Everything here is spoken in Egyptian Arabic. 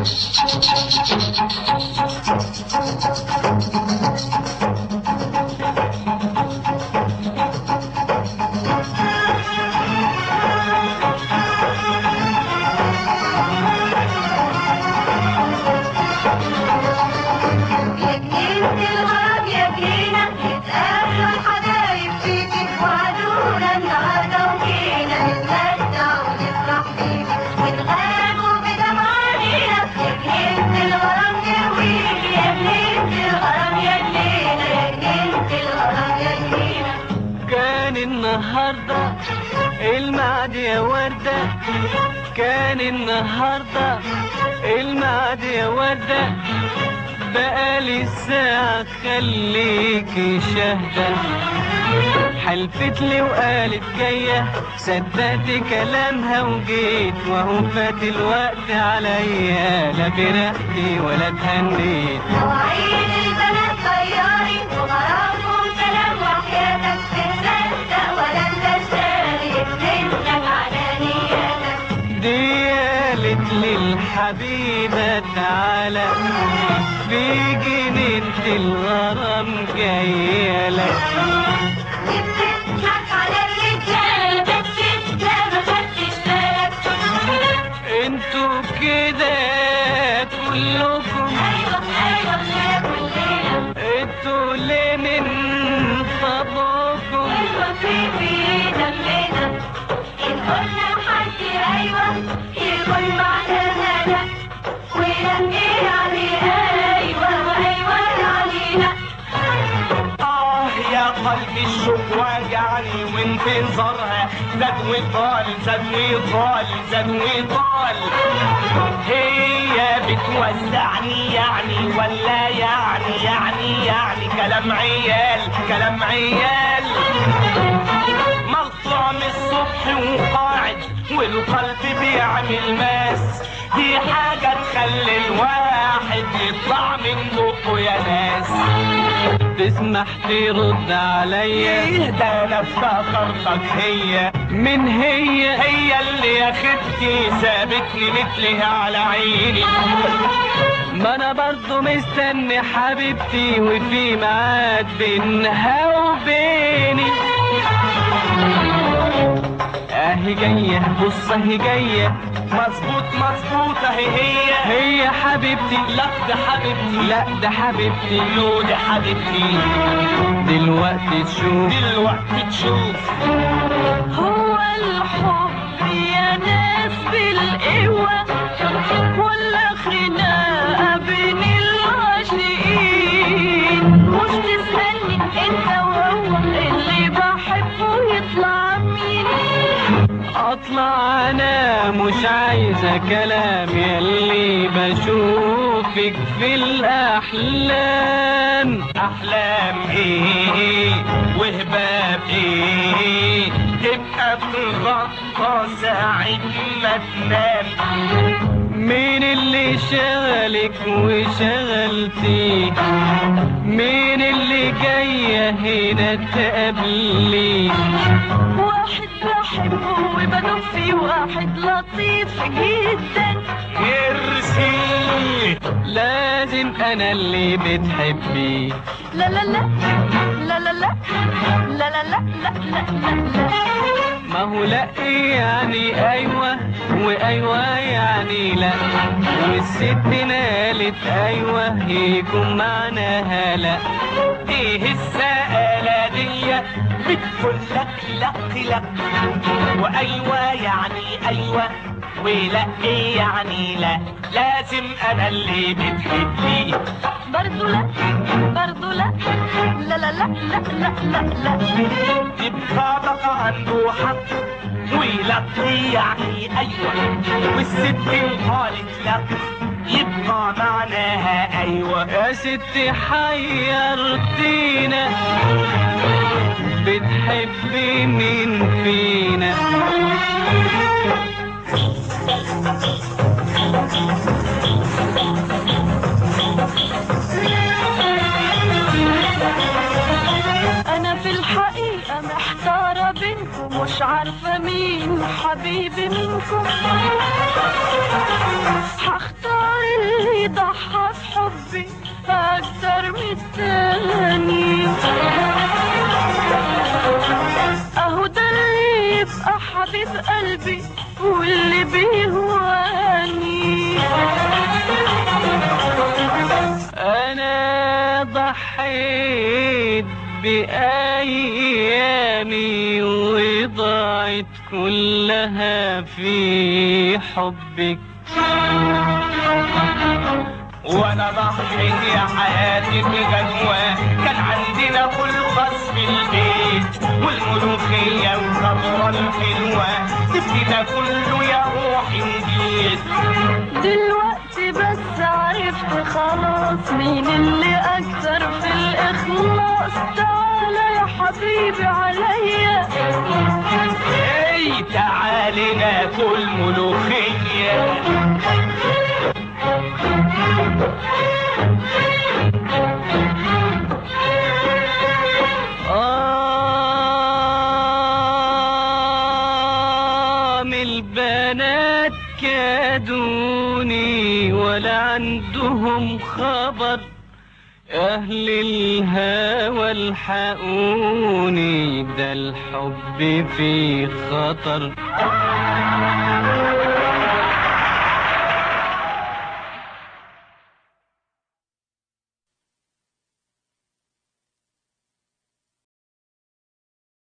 يا جنينة الغرام يا جنينة نتقابلوا الحبايب فيكي وعدونا النهاردة وجينا نتمتع ونفرح بيكي ونغابوا بدمع عينينا يا جنينة الغرام يرويكي يا جنينة الغرام يا جنينة يا جنينة الغرام يا جنينة كان النهاردة الميعاد يا وردة كان النهاردة الميعاد يا وردة بقالي الساعة خليكي شاهدة حلفت لي وقالت جاية صدقت كلامها وجيت وهو فات الوقت عليا لا فرحتي ولا اتهنيت مواعيد البنات غياري وغرامهم كلام وحياتك تصدق ولا تشتري بنتك على نياتك دي قالت لي الحبيبة تعالى في جنينة الغرام جاية لك بتضحك على الرجالة بس انت ما خدتش بالك انتوا كده كلكم ايوه ايوه يا كلنا انتوا ليه من طبعكم ايوه في فينا كلنا ان قلنا لحد ايوه يكون معناها لا ولما يعني ايوه وايوه يعني لا آه يا قلبي الشوق واجعني وانتظارها زاد وطال زاد وطال زاد وطال هي بتوزعني يعني ولا يعني يعني يعني كلام عيال كلام عيال مطلع من الصبح وقاعد والقلب بيعمل ماس دي حاجة تخلي الواحد يطلع من بقه يا ناس تسمح ترد عليا ايه ده انا افتكرتك هي من هي هي اللي يا ختي سابتني مثلها على عيني ما انا برضو مستني حبيبتي وفي ميعاد بينها وبيني اهي جاية بص اهي جاية مظبوط مظبوط اهي هي هي حبيبتي لا ده حبيبتي لا ده حبيبتي لو ده حبيبتي دلوقتي تشوف دلوقتي تشوف هو الحب يا ناس بالقوة ولا خناقة بين العاشقين مش تسألني انت وهو اللي بحبه يطلع مين اطلع انا مش عايزة كلام يلي بشوفك في الاحلام احلام ايه وهباب ايه تبقى تغطى ساعة ما تنام مين اللي شغلك وشغلتي مين اللي جاية هنا تقابلي واحد بحبه وبدوب فيه واحد لطيف جدا ارسي لازم انا اللي بتحبي لا لا لا لا لا لا لا لا لا لا لا لا ما هو لا يعني ايوه وايوه يعني لا والست نالت ايوه يكون معناها لا ايه السآلة دي بتقول لك لك لك وايوه يعني ايوه ولا ايه يعني لا لازم انا اللي بتحبي برضو لا برضو لا لا لا لا لا لا لا لا يبقى بقى عنده حق ويلقي يعني ايوه والست قالت لك يبقى معناها ايوه يا ستي حيرتينا بتحبي مين فينا انا في الحقيقة محتارة بينكم مش عارفة مين حبيبي منكم هختار التاني اهو ده اللي يبقى حبيب قلبي واللي بيهواني انا ضحيت بايامي وضاعت كلها في حبك وانا ضحيت يا حياتي بغنوة كان عندنا خلقص في البيت والملوخية والخضرة الحلوة سبت ده كله يا روحي وجيت دلوقتي بس عرفت خلاص مين اللي اكثر في الاخلاص تعالى يا حبيبي عليا اي تعالي ناكل ملوخية آم البنات كادوني ولا عندهم خبر أهل الهوى الحقوني ده الحب في خطر